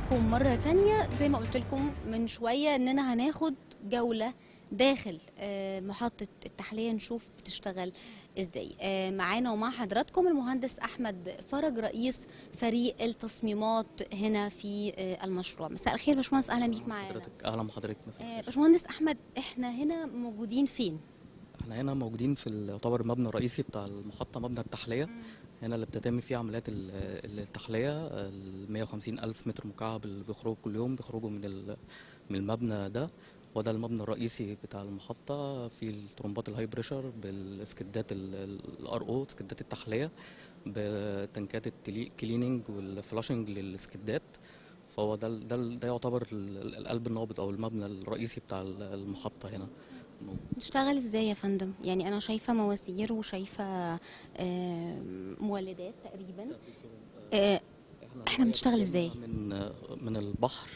بيكم مرة تانية زي ما قلت لكم من شوية اننا هناخد جولة داخل آه، محطة التحلية نشوف بتشتغل ازاي آه، معانا ومع حضراتكم المهندس احمد فرج رئيس فريق التصميمات هنا في آه، المشروع مساء الخير يا باشمهندس اهلا بيك معانا حضرتك اهلا بحضرتك مساء آه، الخير. باشمهندس احمد احنا هنا موجودين فين احنا هنا موجودين في ال- يعتبر المبنى الرئيسي بتاع المحطه مبنى التحليه هنا اللي بتتم فيه عمليات ال- التحليه ال 150 الف متر مكعب اللي بيخرجوا كل يوم بيخرجوا من ال- من المبنى ده وده المبنى الرئيسي بتاع المحطه في الترمبات الهاي بريشر بالسكدات الار او سكدات التحليه بتنكات الكليننج والفلاشنج للسكدات فهو ده ال- ده ال- ده يعتبر ال- القلب النابض او المبنى الرئيسي بتاع المحطه هنا بتشتغل ازاي يا فندم يعني انا شايفة مواسير وشايفة آه، مولدات تقريبا آه، احنا بنشتغل ازاي؟ من من البحر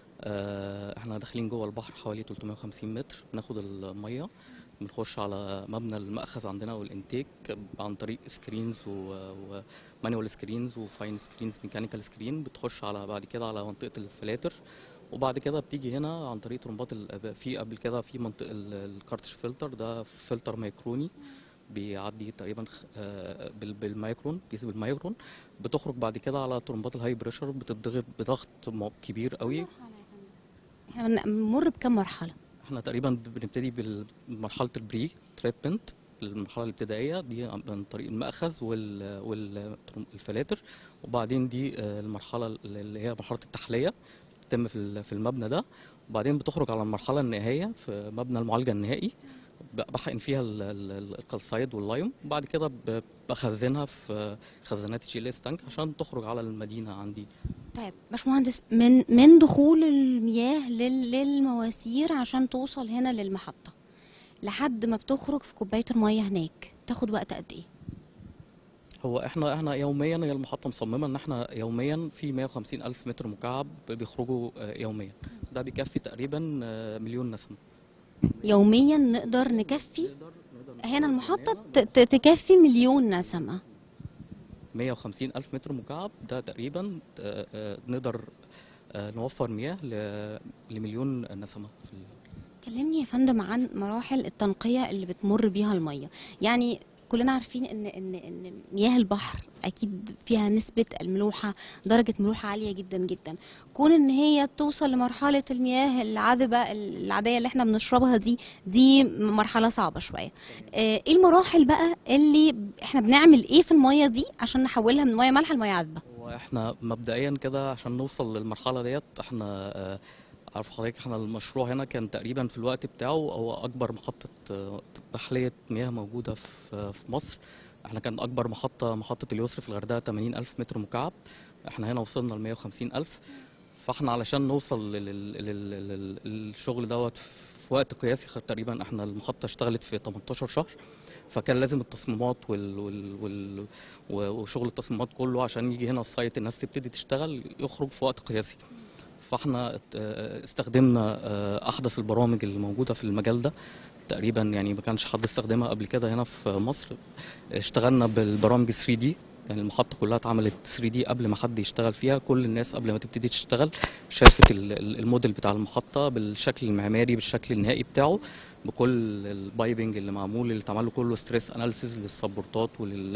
آه، احنا داخلين جوه البحر حوالي 350 متر بناخد الميه بنخش على مبنى المأخذ عندنا والانتيك عن طريق سكرينز ومانوال سكرينز وفاين سكرينز ميكانيكال سكرين بتخش على بعد كده على منطقه الفلاتر وبعد كده بتيجي هنا عن طريق ترمبات ال- في قبل كده في منطقه ال- الكارتش فلتر ده فلتر ميكروني بيعدي تقريبا خ- آه، بال- بالمايكرون بيس بالمايكرون بتخرج بعد كده على ترمبات الهاي بريشر بتضغط بضغط م- كبير قوي احنا بن- بنمر بكم مرحلة احنا تقريبا بنبتدي بمرحله البري تريتمنت المرحله الابتدائيه دي عن طريق المأخذ وال والفلاتر وبعدين دي آه، المرحله اللي هي مرحله التحليه بتتم في ال- في المبنى ده وبعدين بتخرج على المرحله النهائيه في مبنى المعالجه النهائي ب- بحقن فيها ال- ال- الكالسايد واللايم وبعد كده ب- بخزنها في خزانات الجي اس تانك عشان تخرج على المدينه عندي طيب باشمهندس من من دخول المياه لل- للمواسير عشان توصل هنا للمحطة لحد ما بتخرج في كوباية المية هناك تاخد وقت قد ايه؟ هو احنا احنا يوميا هي المحطه مصممه ان احنا يوميا في 150 الف متر مكعب بيخرجوا آه، يوميا ده بيكفي تقريبا آه، مليون نسمه يوميا نقدر نكفي نقدر نقدر هنا المحطة ت- ت- تكفي مليون نسمة 150 الف متر مكعب ده تقريبا آه، آه، نقدر آه، نوفر مياه ل- لمليون نسمه في ال- كلمني يا فندم عن مراحل التنقية اللي بتمر بيها المية يعني كلنا عارفين ان ان ان مياه البحر اكيد فيها نسبة الملوحة درجة ملوحة عالية جدا جدا كون ان هي توصل لمرحلة المياه العذبة العادية اللي احنا بنشربها دي دي مرحلة صعبة شوية آه، ايه المراحل بقى اللي احنا بنعمل ايه في المية دي عشان نحولها من مياه مالحة لمياه عذبة واحنا مبدئيا كده عشان نوصل للمرحله ديت احنا آه، عارف حضرتك احنا المشروع هنا كان تقريبا في الوقت بتاعه هو اكبر محطه آه، تحليه مياه موجوده في في مصر احنا كان اكبر محطه محطه اليسر في الغردقه 80 الف متر مكعب احنا هنا وصلنا ل 150 الف فاحنا علشان نوصل لل- لل- لل- لل- للشغل دوت في وقت قياسي خد تقريبا احنا المحطه اشتغلت في 18 شهر فكان لازم التصميمات وال وال وال و- وشغل التصميمات كله عشان يجي هنا السايت الناس تبتدي تشتغل يخرج في وقت قياسي فاحنا ات- اه استخدمنا اه احدث البرامج اللي موجوده في المجال ده تقريبا يعني ما كانش حد استخدمها قبل كده هنا في مصر اشتغلنا بالبرامج 3 دي يعني المحطة كلها اتعملت 3 دي قبل ما حد يشتغل فيها كل الناس قبل ما تبتدي تشتغل شافت ال- ال- الموديل بتاع المحطة بالشكل المعماري بالشكل النهائي بتاعه بكل البايبنج اللي معمول اللي اتعمل له كله ستريس اناليسيز للسبورتات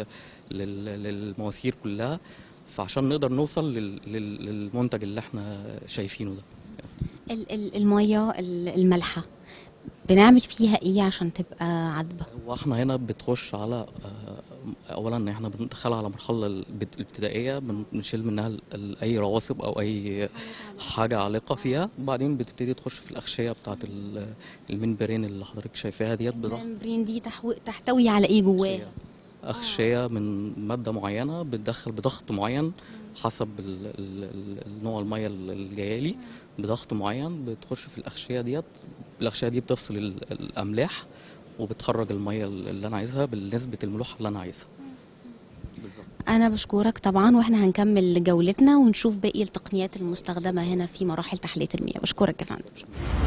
وللمواسير كلها فعشان نقدر نوصل لل- لل- للمنتج اللي احنا شايفينه ده ال- ال- المية ال- المالحة بنعمل فيها ايه عشان تبقى عذبة واحنا هنا بتخش على آه، اولا ان احنا بندخلها على المرحله البت- الابتدائيه بن- بنشيل منها ال- ال- اي رواسب او اي حاجه عالقه فيها وبعدين بتبتدي تخش في الاغشيه بتاعه ال- المنبرين اللي حضرتك شايفاها ديت بضغط الممبرين دي تحو... تحتوي على ايه جواه أغشية. أغشية من مادة معينة بتدخل بضغط معين حسب ال ال ال النوع المية اللي جاية لي بضغط معين بتخش في الأغشية ديت الأغشية دي بتفصل ال- الأملاح وبتخرج المية اللي أنا عايزها بنسبة الملوحة اللي أنا عايزها بالظبط انا بشكرك طبعا واحنا هنكمل جولتنا ونشوف باقي التقنيات المستخدمة هنا في مراحل تحلية المياه بشكرك يا فندم